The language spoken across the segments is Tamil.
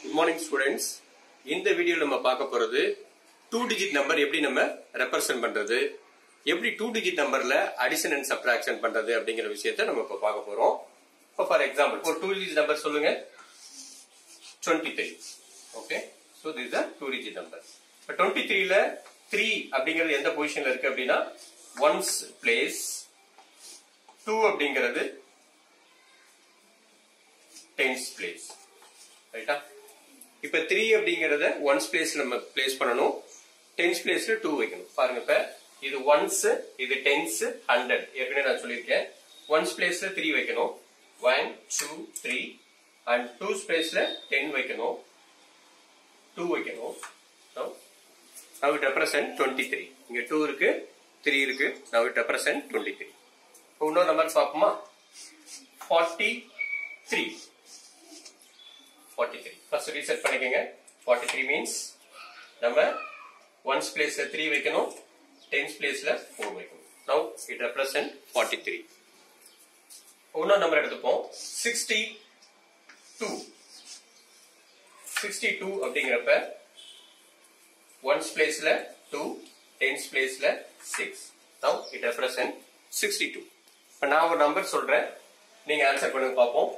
குட் மார்னிங் ஸ்டூடெண்ட்ஸ் இந்த வீடியோல நம்ம பார்க்க போறது டூ டிஜிட் நம்பர் எப்படி நம்ம ரெப்ரசென்ட் பண்றது எப்படி டூ டிஜிட் நம்பர்ல அடிஷன் அண்ட் சப்ட்ராக்ஷன் பண்றது அப்படிங்கிற விஷயத்த நம்ம இப்ப பார்க்க போறோம் இப்போ ஃபார் எக்ஸாம்பிள் ஒரு டூ டிஜிட் நம்பர் சொல்லுங்க twenty three okay so this the two digit number இப்போ டுவெண்ட்டி த்ரீல த்ரீ அப்படிங்கிறது எந்த பொசிஷன்ல இருக்கு அப்படின்னா ஒன்ஸ் பிளேஸ் டூ அப்படிங்கிறது டென்ஸ் பிளேஸ் ரைட்டா இப்ப த்ரீ அப்படிங்கறத ஒன்ஸ் பிளேஸ் நம்ம பிளேஸ் பண்ணணும் டென்ஸ் பிளேஸ்ல டூ வைக்கணும் பாருங்க இப்ப இது ஒன்ஸ் இது டென்ஸ் ஹண்ட்ரட் ஏற்கனவே நான் சொல்லியிருக்கேன் ஒன்ஸ் பிளேஸ்ல த்ரீ வைக்கணும் one two three and two பிளேஸ்ல டென் வைக்கணும் டூ வைக்கணும் now it represent 23 இங்க 2 இருக்கு 3 இருக்கு now it represent 23 இப்போ இன்னொரு நம்பர் பார்ப்போமா 43 43 ஃபர்ஸ்ட் ரீசெட் பண்ணிக்கங்க 43 மீன்ஸ் நம்ம ஒன்ஸ் பிளேஸ்ல 3 வைக்கணும் டென்ஸ் பிளேஸ்ல 4 வைக்கணும் now it represent 43 இன்னொரு நம்பர் எடுத்துப்போம் 62 62 அப்படிங்கிறப்ப ஒன்ஸ் பிளேஸ்ல 2 டென்ஸ் பிளேஸ்ல 6 now it represent 62 இப்ப நான் ஒரு நம்பர் சொல்றேன் நீங்க ஆன்சர் பண்ணுங்க பாப்போம்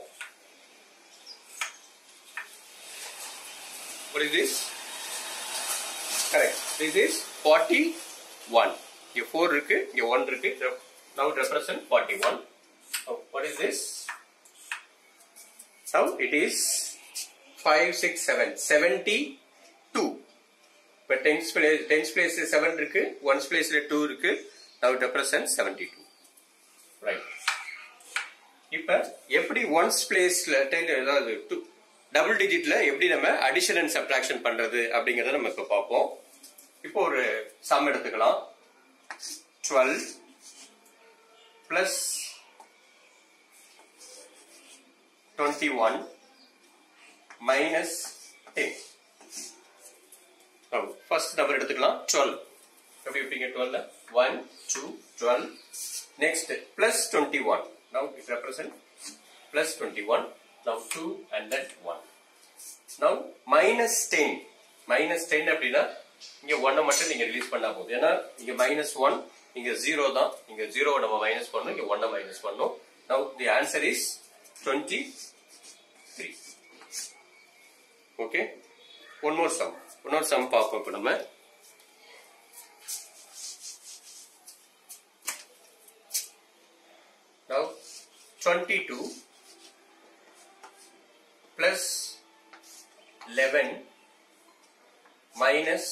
What is this? Correct. This is 41. இங்க 4 இருக்கு, இங்க 1 இருக்கு. Now it represent 41. Now, what is this? Now it is 5, 6, 7. 72. இப்ப டென்ஸ் பிளேஸ் டென்ஸ் பிளேஸ்ல 7 இருக்கு, ஒன்ஸ் பிளேஸ்ல 2 இருக்கு. Now it represents 72. Right. இப்ப எப்படி ஒன்ஸ் பிளேஸ்ல டென் அதாவது டூ டபுள் டிஜிட்ல எப்படி நம்ம அடிஷன் அண்ட் சப்ட்ராக்ஷன் பண்றது அப்படிங்கறத நம்ம இப்ப பார்ப்போம் இப்போ ஒரு சம் எடுத்துக்கலாம் twelve plus twenty one minus ten first number எடுத்துக்கலாம் டுவெல் எப்படி வைப்பீங்க டுவெல்ல one two twelve next plus twenty one now it represent plus twenty one now 2 and then 1 now minus 10 minus 10 அப்படின்னா இங்க 1 மட்டும் நீங்க ரிலீஸ் பண்ணா போதும் ஏன்னா இங்க minus 1 இங்க 0 தான் இங்க 0 நம்ம மைனஸ் பண்ணணும் இங்க 1 மைனஸ் பண்ணணும் now the answer is 23 okay one more sum இன்னொரு sum பார்ப்போம் இப்ப நம்ம now 22 plus 11 minus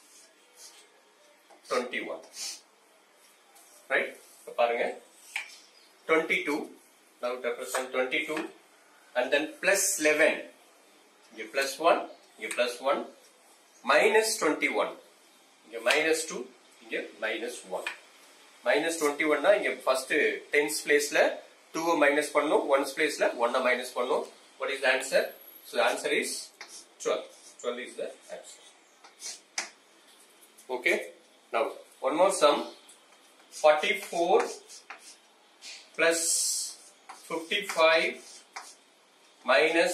21 right இப்ப பாருங்க 22 now it represent 22 and then plus 11 இங்க plus 1 இங்க plus 1 minus 21 இங்க minus 2 இங்க minus 1 minus 21 னா இங்க first tens placeல 2 மைனஸ் பண்ணும் ஒன்ஸ் பிளேஸ்ல 1 மைனஸ் பண்ணும் what is the answer? So the answer is 12. 12 is the answer. Okay. Now, one more sum. 44 plus 55 minus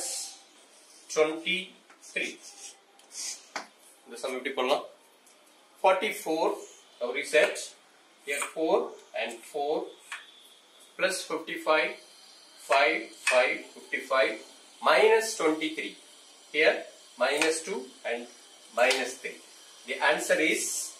23. இந்த sum எப்படி பண்ணலாம் 44 now reset here 4 and 4 plus 55 5 5 55 minus 23 here minus 2 and minus 3 the answer is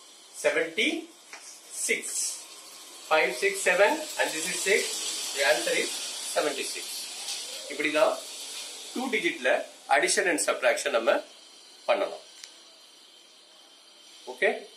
76 5 6 7 and this is 6 the answer is 76 இப்படிதான் டூ டிஜிட்ல அடிஷன் அண்ட் சப்ட்ராக்ஷன் நம்ம பண்ணலாம் ஓகே